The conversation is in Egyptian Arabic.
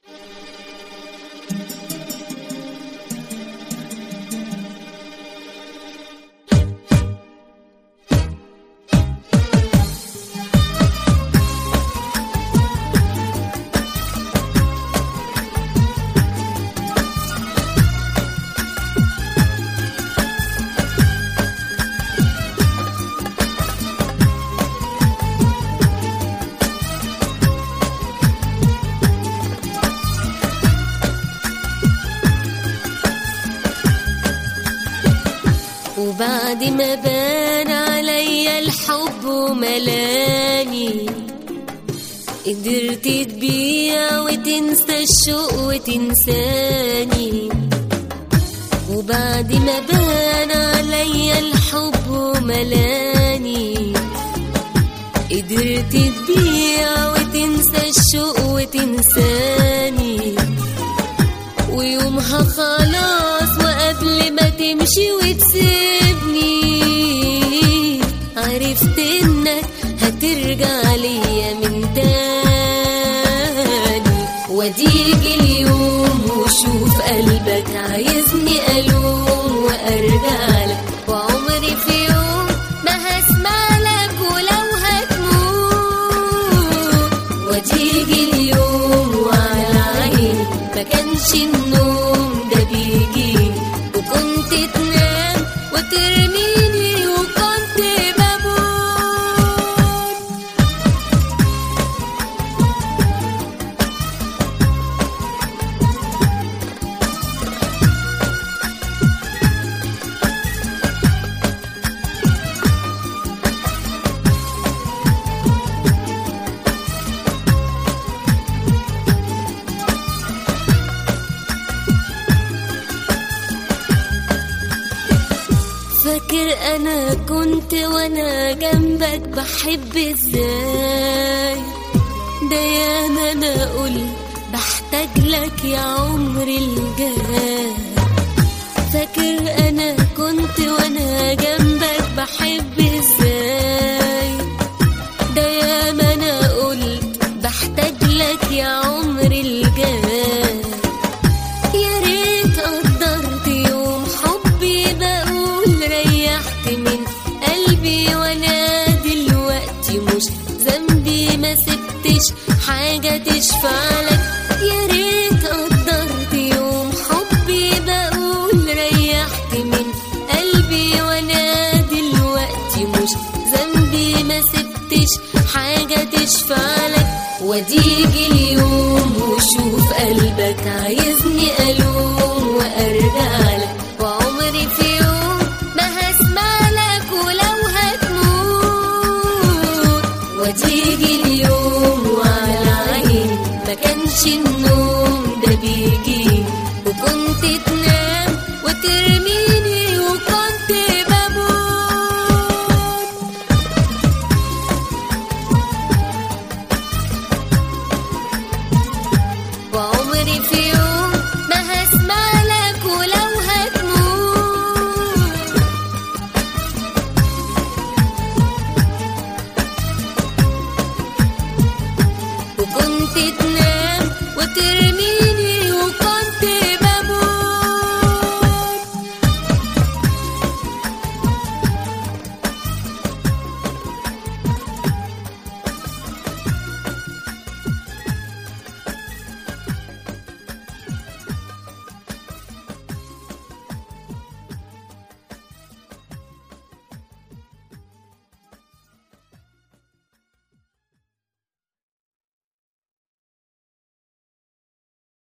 وبعد ما بان عليا الحب وملاني قدرت تبيع وتنسى الشوق وتنساني وبعد ما بان عليا الحب وملاني قدرت تبيع وتنسى الشوق وتنساني ويومها خلاص وقبل ما تمشي وتسيبني عرفت انك هترجع ليا من تاني وتيجي اليوم وشوف قلبك عايزني الوم وارجع لك وعمري في يوم ما هسمع لك ولو هتموت وتيجي اليوم وعلى عيني ما كانش النوم ده بيجي وكنت تنام وترميني وكنت بموت فاكر انا كنت وانا جنبك بحب ازاي ده ياما انا قلت بحتاج لك يا عمري الجاي فاكر انا كنت وانا جنبك بحب ازاي ده ياما انا قلت بحتاج لك يا عمري الجاي يا ريت قدرت يوم حبي بقول ريحت من قلبي وانا دلوقتي مش ذنبي ما سبتش حاجة تشفع لك يا ريت قدرت يوم حبي بقول ريحت من قلبي وانا دلوقتي مش ذنبي ما سبتش حاجة تشفع لك وتيجي اليوم وشوف قلبك عايزني ألوم وأرجع لك وعمري في يوم ما هسمع لك ولو هتموت وتيجي اليوم وعلى عيني ما كانش النوم ده بيجي وكنت تنام وترميني وكنت بموت وعمري في يوم ما هسمع لك ولو هتموت وكنت تنام